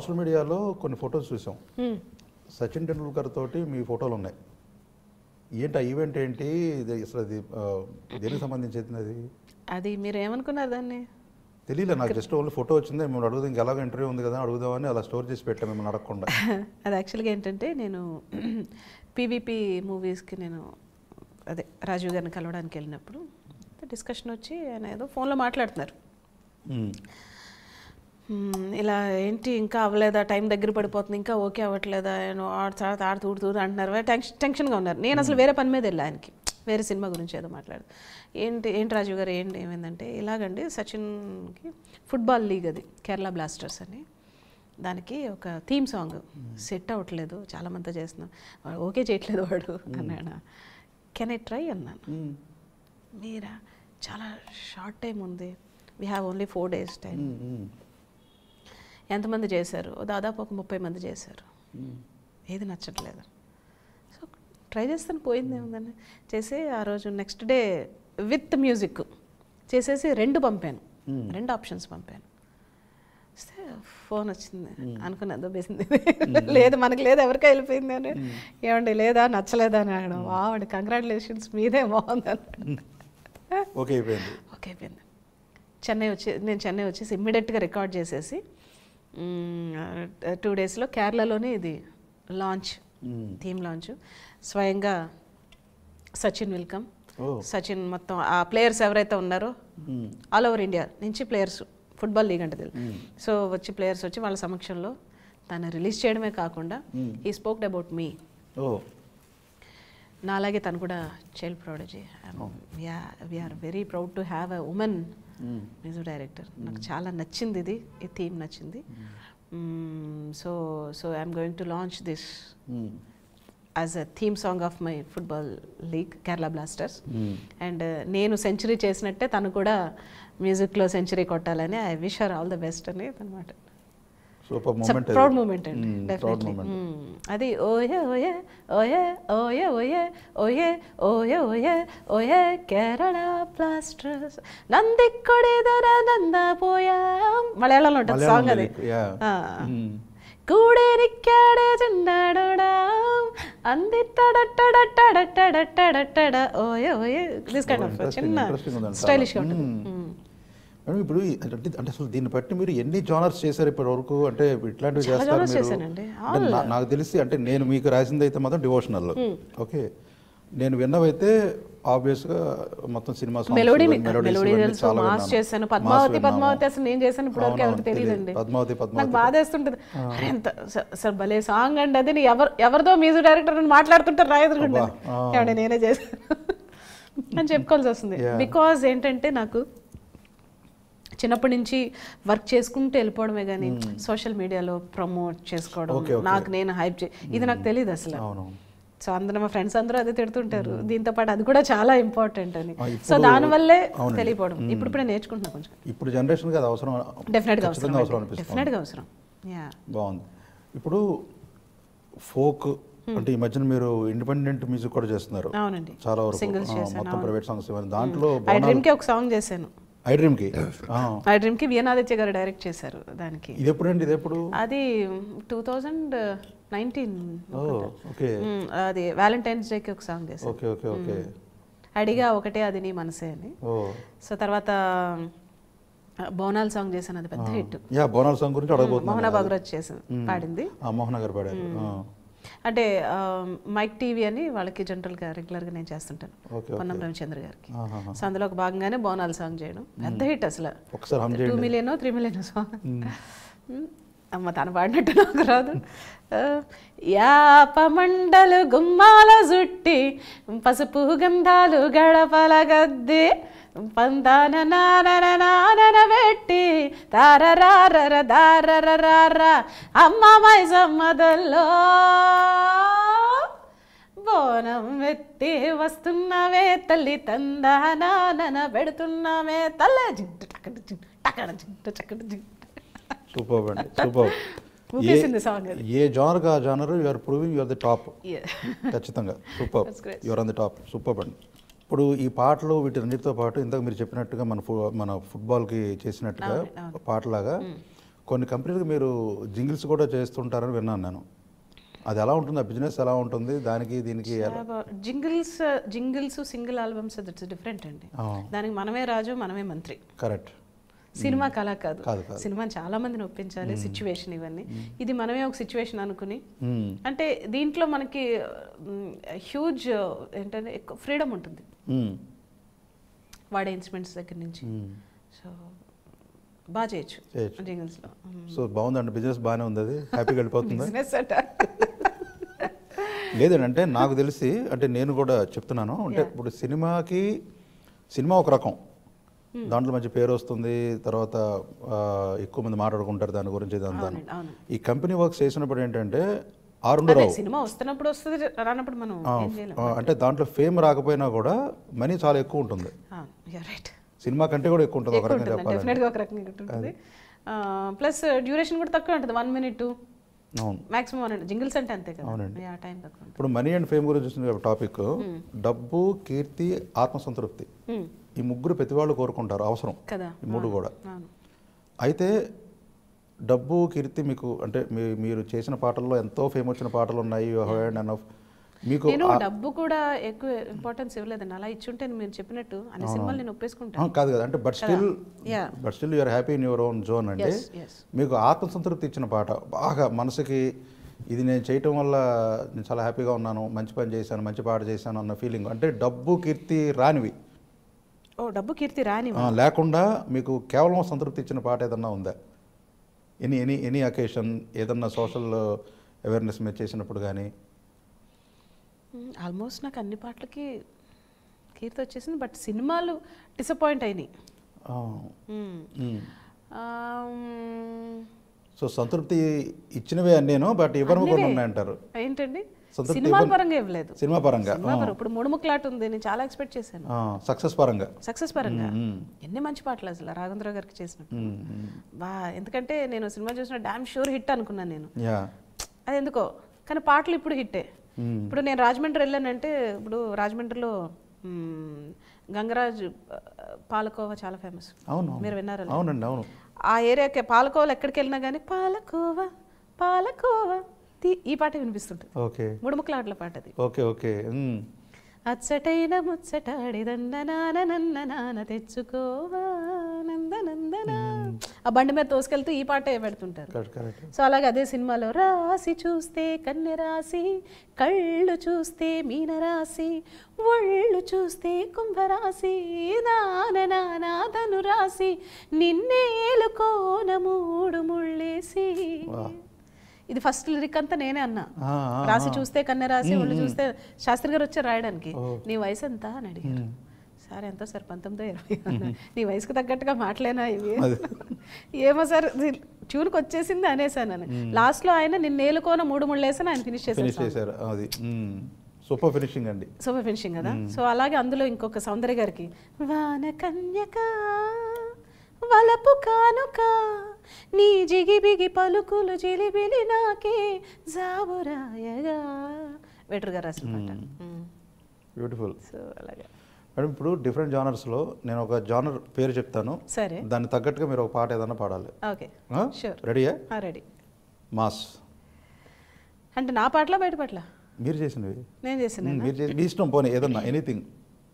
Social మీడియాలో కొన్ని photos చూసాం సచిన్ టెండూల్కర్ తోటి మీ ఫోటోలు ఉన్నాయి ఏంటి ఆ ఈవెంట్ ఏంటి ఇది అసలు అది ఆ, దేనికి సంబంధించింది అది అది మీరు ఏమనుకున్నారు దాన్ని తెలియలే నాకు జస్ట్ ఓన్లీ ఫోటో వచ్చింది మేము అడుగుదాం ఇంకా ఎలాగో ఇంటర్వ్యూ ఉంది కదా అడుగుదామని అలా స్టోర్ చేసి పెట్టాం మిమ్మల్ని అడగకుండా అది యాక్చువల్గా ఏంటంటే నేను పీవీపీ మూవీస్కి నేను అదే రాజీవ్ గారిని కలవడానికి వెళ్ళినప్పుడు డిస్కషన్ వచ్చి ఆయన ఏదో ఫోన్లో మాట్లాడుతున్నారు మ్మ్. "మ్మ్, ఇలా ఏంటి ఇంకా అవ్వలేదా టైం దగ్గర పడిపోతుంది ఇంకా ఓకే అవ్వట్లేదా నేను ఆడు తర్వాత ఆడు తూడు తూడు అంటున్నారు టెన్షన్ టెన్షన్గా ఉన్నారు నేను అసలు వేరే పని మీద వెళ్ళా ఆయనకి వేరే సినిమా గురించి ఏదో మాట్లాడు ఏంటి ఏంటి రాజీవ్ గారు ఏంటి ఏమైందంటే ఇలాగండి సచిన్కి ఫుట్బాల్ లీగ్ అది కేరళ బ్లాస్టర్స్ అని దానికి ఒక థీమ్ సాంగ్ సెట్ అవ్వట్లేదు చాలా మంది చేస్తున్నాం వాడు ఓకే చేయట్లేదు వాడు అన్నాడు కెన్ ఐ ట్రై అన్నాను మ్మ్. మీరా చాలా షార్ట్ టైం ఉంది we have only four days time hmm. Hmm. ఎంతమంది చేశారు దాదాపు ఒక ముప్పై మంది చేశారు మ్మ్. ఏది నచ్చట్లేదు సో ట్రై చేస్తాను పోయింది ఏముందని చేసి ఆ రోజు నెక్స్ట్ డే విత్ మ్యూజిక్ చేసేసి రెండు పంపాను Hmm. రెండు ఆప్షన్స్ పంపాను వస్తే ఫోన్ వచ్చింది అనుకున్నా దొబ్బేసింది లేదు మనకి లేదు ఎవరికి వెళ్ళిపోయింది అని ఏమండి లేదా నచ్చలేదా అని అక్కడ వావండి కంగ్రాచులేషన్స్ మీదే బాగుంది అన్నాడు ఓకే అయిపోయింది ఓకే అయిపోయింది చెన్నై వచ్చి నేను చెన్నై వచ్చేసి ఇమ్మీడియట్గా రికార్డ్ చేసేసి టూ డేస్లో కేరళలోనే ఇది లాంచ్ మ్మ్. థీమ్ లాంచ్ స్వయంగా సచిన్ వెల్కమ్ ఓ సచిన్ మొత్తం ఆ ప్లేయర్స్ ఎవరైతే ఉన్నారో మ్మ్. ఆల్ ఓవర్ ఇండియా నుంచి ప్లేయర్స్ ఫుట్బాల్ లీగ్ అంటే తెలుసు మ్మ్. సో వచ్చి ప్లేయర్స్ వచ్చి వాళ్ళ సమక్షంలో దాన్ని రిలీజ్ చేయడమే కాకుండా మ్మ్. ఈ స్పోక్డ్ అబౌట్ మీ ఓ నా అలాగే తను కూడా child prodigy we are very proud to have a woman hmm. Music director నాకు చాలా నచ్చింది ఇది ఈ థీమ్ నచ్చింది so so I'm going to launch this hmm. As a theme song of my football league Kerala Blasters hmm. And నేను century చేసినట్టే తను కూడా మ్యూజిక్లో సెంచరీ కొట్టాలని I wish her all the best అని అనమాట సూపర్ మూమెంట్ ప్రౌడ్ మూమెంట్ అండి ప్రౌడ్ డెఫినెట్లీ మూమెంట్ అది ఓయే ఓయే ఓయే ఓయే ఓయే ఓయే ఓయే ఓయే ఓయే కేరళ బ్లాస్టర్స్ నంది కొడిదర నంద పోయా మలయాళంలో ఉంటుంది మలయాళం సాంగ్ అది lyric, yeah. ఆ. మ్మ్. కూడేరిక్కాడే చిన్నాడోడా అంది టడ టడ టడ టడ టడ టడ ఓయే ఓయే దిస్ కైండ్ ఆఫ్ Interesting, చిన్న interesting ఉందండి చాలా. స్టైలిష్గా ఉంటుంది మ్మ్. మ్మ్. మేడం ఇప్పుడు ఈ- అంటే అంటే అసలు దీన్ని బట్టి మీరు ఎన్ని జానర్స్ చేశారు ఇప్పటి వరకు అంటే ఇట్లాంటివి చాలా చేస్తారు genres మీరు చేశానండి. అంటే నా- నాకు తెలిసి అంటే నేను మీకు రాసింది అయితే మాత్రం డివోషనల్ ఓకే నేను విన్నవైతే ఆబ్వియస్ గా మొత్తం సినిమా songs, మెలోడీ melodies మెలోడీ ఇవన్నీ తెలుసు చాలా మాస్ విన్నాను. చేశాను Mass పద్మావతి విన్నాము. పద్మావతి అసలు నేను చేశాను ఇప్పుడు వరకు అవునవును, ఎవరికి తెలియదండి పద్మావతి నాకు పద్మావతి బాధ వేస్తుంటుంది అరే ఎంత స- సార్ భలే సాంగ్ అండి అది నీ ఎవరు ఎవరిదో మ్యూజిక్ డైరెక్టర్ అని మాట్లాడుతుంటారు రాయదురుకుంటా అబ్బా, ఆ. ఏమంటే నేనే చేశాను అని చెప్పుకోవాల్సి వస్తుంది Yeah. బికాజ్ ఏంటంటే నాకు చిన్నప్పటి నుంచి వర్క్ చేసుకుంటూ వెళ్ళిపోవడమే కానీ సోషల్ మీడియాలో ప్రమోట్ చేసుకోవడం Okay, okay. నాకు నేను హైప్ చే ఇది నాకు తెలియదు అసలు అవును సో అందరూ మా ఫ్రెండ్స్ అందరూ అదే తిడుతుంటారు దీంతో పాటు అది కూడా చాలా ఇంపార్టెంట్ అని ఆ, సో ఇప్పుడు- దానివల్లే అవునండి. తెలియపోవడం ఇప్పుడు ఇప్పుడు నేను నేర్చుకుంటున్నా కొంచెం ఇప్పుడు జనరేషన్కి అది అవసరం డెఫినెట్గా ఖచ్చితంగా అవసరం అవసరం అనిపిస్తుంది డెఫినెట్గా అవసరం యా బాగుంది ఇప్పుడు ఫోక్ అంటే ఈ మధ్యన మీరు ఇండిపెండెంట్ మ్యూజిక్ కూడా చేస్తున్నారు అవునండి చాలా వరకు Singles ఆ, చేశాను, మొత్తం అవును. ప్రైవేట్ సాంగ్స్ ఇవన్నీ దాంట్లో ఐ డ్రీమ్కి ఒక సాంగ్ చేశాను ఐ డ్రీమ్కి ఐ డ్రీమ్కి వియనాదిత్య గారు డైరెక్ట్ చేశారు దానికి ఇది ఎప్పుడండి ఇది ఎప్పుడు అది two thousand nineteen oh okay అది వ్యాలంటైన్స్ డేకి ఒక సాంగ్ చేశాను ఓకే ఓకే ఓకే అడిగా ఒకటే అది నీ మనసే అని ఓ సో తర్వాత ఆ, బోనాల్ సాంగ్ చేశాను అది పెద్ద హిట్ యా బోనాల్ సాంగ్ గురించి మోహన అడగబోతున్నాను బాగురాజ్ చేశాను పాడింది ఆ, మోహన్ గారు పాడారు ఆ, అంటే ఆ, మైక్ టీవీ అని వాళ్ళకి జనరల్గా రెగ్యులర్గా నేను చేస్తుంటాను ఓకే పొన్నం రవిచంద్ర గారికి ఆహాహా. సో అందులో ఒక భాగంగానే బోనాల్ సాంగ్ చేయడం పెద్ద హిట్ అసలు ఒకసారి హమ్ టూ చేయండి మిలియన్ త్రీ మిలియన్ సాంగ్ అమ్మ తను పాడినట్టు నాకు రాదు ఆ, యాప మండలు గుమ్మాల జుట్టి పసుపు గంధాలు గడపల గద్ది పందాన నానన నానన పెట్టి తారరారర దారర అమ్మ మైసమ్మదల్లో బోనం ఎత్తి వస్తున్నావే తల్లి తందానానన పెడుతున్నావే తల్ల జింటు టకట జింటు టకట జింటు చకట జింటు సూపర్ అండి సూపర్ ఊపేసింది సాంగ్ అది ఏ జానర్ ఆ genre you're proving you're the top Yeah. ఖచ్చితంగా super That's great. Your on the top super అండి ఇప్పుడు ఈ పాటలు వీటన్నిటితో పాటు ఇందాక మీరు చెప్పినట్టుగా మన ఫు మన ఫుట్బాల్కి చేసినట్టుగా అవును, అవును. పాటలాగా కొన్ని కంపెనీలకు మీరు జింగిల్స్ కూడా చేస్తుంటారని విన్నాను నేను అది ఎలా ఉంటుంది ఆ బిజినెస్ ఎలా ఉంటుంది దానికి దీనికి ఎలా- jingles jingles single albums that's different అండి ఆ, దానికి మనమే రాజు మనమే మంత్రి కరెక్ట్ సినిమా కళ కాదు కాదు, కాదు. సినిమాని చాలా మందిని ఒప్పించాలి సిచ్యువేషన్ ఇవన్నీ ఇది మనమే ఒక సిచ్యువేషన్ అనుకుని మ్మ్. అంటే దీంట్లో మనకి హ్యూజ్ ఏంటంటే ఎక్కువ ఫ్రీడమ్ ఉంటుంది మ్మ్. వాడే ఇన్స్ట్రుమెంట్స్ దగ్గర నుంచి మ్మ్. సో బాగా చేయొచ్చు చేయొచ్చు. జింగిల్స్లో సో బాగుందండి బిజినెస్ బాగానే ఉంది అది హ్యాపీగా వెళ్ళిపోతుందా బిజినెస్ అట లేదండి అంటే నాకు తెలిసి అంటే నేను కూడా చెప్తున్నాను అంటే ఇప్పుడు సినిమాకి సినిమా ఒక రకం దాంట్లో మంచి పేరు వస్తుంది తర్వాత ఆ, ఎక్కువ మంది మాట్లాడుకుంటారు దాని గురించి ఇదంతా అవునండి అవును ఈ కంపెనీ వర్క్స్ చేసినప్పుడు ఏంటంటే ఆరుండు అదే రావు సినిమా వస్తున్నప్పుడు వస్తుంది రానప్పుడు మనం ఆ, ఏం చేయలేం ఆ, అంటే దాంట్లో ఫేమ్ రాకపోయినా కూడా మనీ చాలా ఎక్కువ ఉంటుంది రైట్ సినిమా కంటే కూడా ఎక్కువ ఉంటుంది ఒక ఎక్కువ రకంగా ఉంటుంది చెప్పాలంటే డెఫినెట్గా ఒక రకంగా ఉంటుంది ప్లస్ డ్యూరేషన్ కూడా తక్కువ ఉంటుంది వన్ మినిట్ అవును మాక్సిమం వన్ జింగిల్స్ అంటే అంతే కదా అవునండి. ఆ టైం తక్కువ ఉంటుంది ఇప్పుడు మనీ అండ్ ఫేమ్ గురించి వచ్చిన టాపిక్ డబ్బు కీర్తి ఆత్మసంతృప్తి Hmm. ఈ ముగ్గురు ప్రతి వాళ్ళు కోరుకుంటారు అవసరం కదా ఈ మూడు కూడా అవును అయితే డబ్బు కీర్తి మీకు అంటే మీ మీరు చేసిన పాటల్లో ఎంతో ఫేమ్ వచ్చిన పాటలు ఉన్నాయి హర్డ్ అండ్ మీకు నేను ఆ- డబ్బు కూడా ఎక్కువ ఇంపార్టెన్స్ ఇవ్వలేదండి అలా ఇచ్చుంటే మీరు చెప్పినట్టు అన్ని సినిమాలు నేను ఆ, ఒప్పేసుకుంటాను కాదు కదా అంటే but still Yeah. But still you're happy in your own zone అండి Yes, yes. మీకు ఆత్మసంతృప్తి ఇచ్చిన పాట బాగా మనసుకి ఇది నేను చేయటం వల్ల నేను చాలా హ్యాపీగా ఉన్నాను మంచి పని చేశాను మంచి పాట చేశాను అన్న ఫీలింగ్ అంటే డబ్బు కీర్తి రానివి ఓ డబ్బు కీర్తి రాని ఆ, లేకుండా మీకు కేవలం సంతృప్తి ఇచ్చిన పాట ఏదన్నా ఉందా ఎనీ ఎనీ ఎనీ అకేషన్ ఏదన్నా సోషల్ అవేర్నెస్ మీద చేసినప్పుడు కానీ ఆల్మోస్ట్ నాకు అన్ని పాటలకి కీర్తి వచ్చేసింది బట్ సినిమాలు డిసప్పాయింట్ అయినాయి మ్మ్. ఆమ్, సో సంతృప్తి ఇచ్చినవే అన్నేను బట్ ఇవ్వను కూడా అన్నివే. ఉన్నాయంటారు ఏంటండి సంతృప్తి సినిమాల ఇవ్వను- పరంగా ఇవ్వలేదు సినిమా పరంగా సినిమా పరంగా ఇప్పుడు ముడుముక్లాట్ ఉంది నేను చాలా ఎక్స్పెక్ట్ చేశాను సక్సెస్ పరంగా సక్సెస్ పరంగా మ్మ్. ఎన్ని మంచి పాటలు అసలు రాఘవేంద్ర గారికి చేసినట్టు మ్మ్, మ్మ్. బా ఎందుకంటే నేను సినిమా చూసిన డామ్ షూర్ హిట్ అనుకున్నాను నేను యా అది ఎందుకో కానీ పాటలు ఇప్పుడు హిట్టే మ్మ్. ఇప్పుడు నేను రాజమండ్రి వెళ్ళానంటే ఇప్పుడు రాజమండ్రిలో మ్మ్, గంగరాజ్ ఆ, పాలకోవా చాలా ఫేమస్ అవును మీరు విన్నారా లేదా? అవునండి అవును ఆ ఏరియాకి పాలకోవాలు ఎక్కడికి వెళ్ళినా కానీ పాలకోవా పాలకోవా తీ- ఈ పాట వినిపిస్తుంటుంది ఓకే ముడుముక్లాట్ల పాట అది ఓకే ఓకే మ్మ్. అచ్చటైన ముచ్చటాడిదన్న నాన నన్న నాన తెచ్చుకోవా నంద నందన ఆ బండి మీద తోసుకెళ్తూ ఈ పాటే పెడుతుంటారు కరెక్ట్ కరెక్ట్ సో అలాగే అదే సినిమాలో రాసి చూస్తే కన్నె రాసి కళ్ళు చూస్తే మీన రాసి ఒళ్ళు చూస్తే కుంభరాశి నాన నానా ధను రాసి నిన్నేలుకోన మూడు ముళ్ళేసి వా. ఇది ఫస్ట్ లిరిక్ అంతా నేనే అన్నా ఆ, ఆ, రాసి ఆ. చూస్తే కన్నె రాసి ఒళ్ళు చూస్తే శాస్త్రి గారు వచ్చారు రాయడానికి ఓ. నీ వయసు ఎంత అని అడిగారు సార్ ఎంతో సార్ పంతొమ్మిదో ఇరవై అన్నా. నీ వయసుకు తగ్గట్టుగా మాటలేనా ఇవి అది. ఏమో సార్ ట్యూన్కి వచ్చేసింది అనేసాను నేను లాస్ట్లో ఆయన నిన్ను నేలుకోన మూడు ముళ్ళు వేసాను ఆయన ఫినిష్ ఫినిష్ చేశాను చేశారు అది సూపర్ ఫినిషింగ్ అండి సూపర్ ఫినిషింగ్ కదా సో అలాగే అందులో ఇంకొక సౌందర్య గారికి వాన కన్యక వలపు కానుక నీ జిగిబిగి పలుకులు జిలిబిలి నాకే జాబురాయగా వెటర్ గారు రాసిన పాట బ్యూటిఫుల్ సో అలాగే మేడం ఇప్పుడు డిఫరెంట్ జానర్స్లో నేను ఒక జానర్ పేరు చెప్తాను సరే దాన్ని తగ్గట్టుగా మీరు ఒక పాట ఏదన్నా పాడాలి ఓకే ఆ? Sure. రెడీయా రెడీ మాస్ అంటే నా పాటల బయట పాటల మీరు చేసినవి నేను చేసిన మ్మ్, మీరు చేసి మీ ఇష్టం పోనీ ఏదన్నా ఎనీథింగ్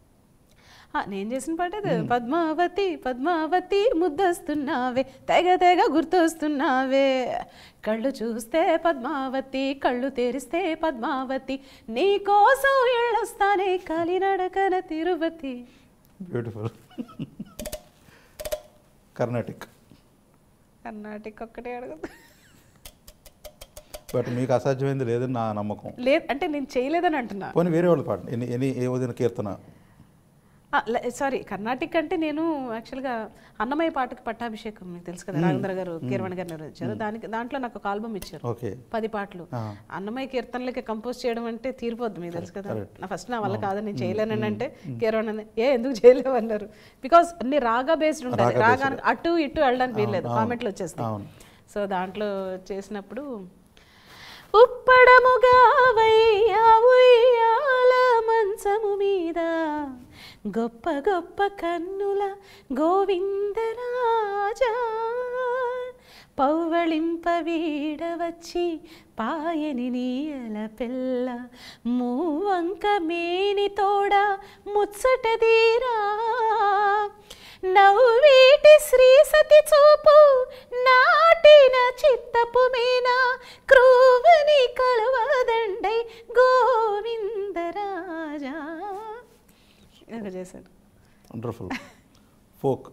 నేను చేసిన పాట ఇది పద్మావతి పద్మావతి ముద్దస్తున్నావే తెగ తెగ గుర్తొస్తున్నావే కళ్ళు చూస్తే పద్మావతి కళ్ళు తెరిస్తే పద్మావతి నీ కోసం ఎళ్ళొస్తానే కాలినడకన తిరుపతి బ్యూటిఫుల్ కర్ణాటిక్ కర్ణాటక ఒక్కటే అడుగుతా బట్ మీకు అసాధ్యమైంది లేదని నా నమ్మకం లేదు అంటే నేను చేయలేదని అంటున్నా పోనీ వేరే వాళ్ళు పాడండి ఎనీ ఎనీ ఏ వదిన కీర్తన సారీ కర్ణాటిక్ అంటే నేను యాక్చువల్గా అన్నమయ్య పాటకు పట్టాభిషేకం మీకు తెలుసు కదా రాఘవేంద్ర గారు కీరవణ గారు నిర్వహించారు దానికి దాంట్లో నాకు ఒక ఆల్బమ్ ఇచ్చారు ఓకే పది పాటలు ఆ. అన్నమయ్య కీర్తనలకి కంపోజ్ చేయడం అంటే తీరిపోద్ది మీకు తెలుసు కదా correct. నా ఫస్ట్ నా వల్ల కాదు నేను చేయలేనని అంటే కీరవణ అన్నది, ఏ ఎందుకు చేయలేవు అన్నారు బికాస్ అన్ని రాగా బేస్డ్ ఉంటుంది రాగా రాగా అటు ఇటు వెళ్ళడానికి వీల్లేదు అవును, కామెంట్లు వచ్చేస్తాయి అవును. సో దాంట్లో చేసినప్పుడు ఉప్పడముగా వయ్యా ఉయ్యాల మంచము మీద గొప్ప గొప్ప కన్నుల గోవిందరాజా పౌవళింప వీడవచ్చి పాయని నీయల పిల్ల మూవంక మేని తోడ ముచ్చటదీరా నవ్వీటి శ్రీ సతి చూపు నాటిన చిత్తపు మీన క్రూవని కలవదండై గోవిందరాజా ఇలాగ చేశాను వండర్ఫుల్ ఫోక్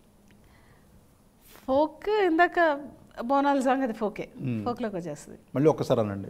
ఫోక్ ఇందాక బోనాల సాంగ్ అది ఫోకే ఫోక్లోకి వచ్చేస్తుంది మళ్ళీ ఒక్కసారి అనండి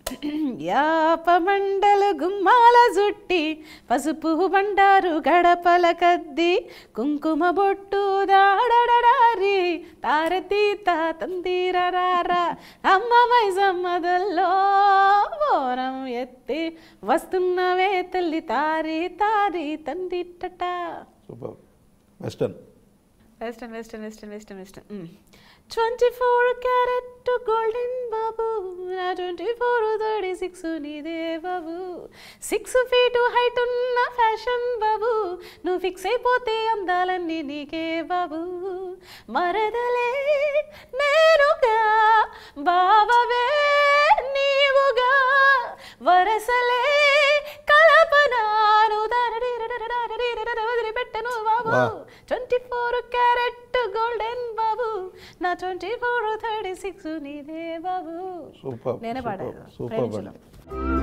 యాపమండల గుమ్మాల జుట్టి పసుపు బండారు గడపల కద్ది కుంకుమ బొట్టు దాడడారి తారతి తందిరారా అమ్మ మైసమ్మదల్లో బోరం ఎత్తి వస్తున్నవే తల్లి తారి తారి తందిట్టట super western western western western western western twenty four carat golden బాబు నా ట్వంటీ ఫోర్ థర్టీ సిక్స్ నీదే బాబు సిక్స్ ఫీట్ హైట్ ఉన్న ఫ్యాషన్ బాబు నువ్వు ఫిక్స్ అయిపోతే అందాలన్నీ నీకే బాబు మరదలే నేనుగా బావవే నీవుగా వరసలే కలపనాను వదిలిపెట్టను బాబు వా. ట్వంటీ ఫోర్ క్యారెట్ గోల్డెన్ బాబు నా ట్వంటీ ఫోర్ థర్టీ సిక్స్ నీదే బాబు సూపర్ నేనే పాడాను సూపర్ ప్రేమించడం. అండి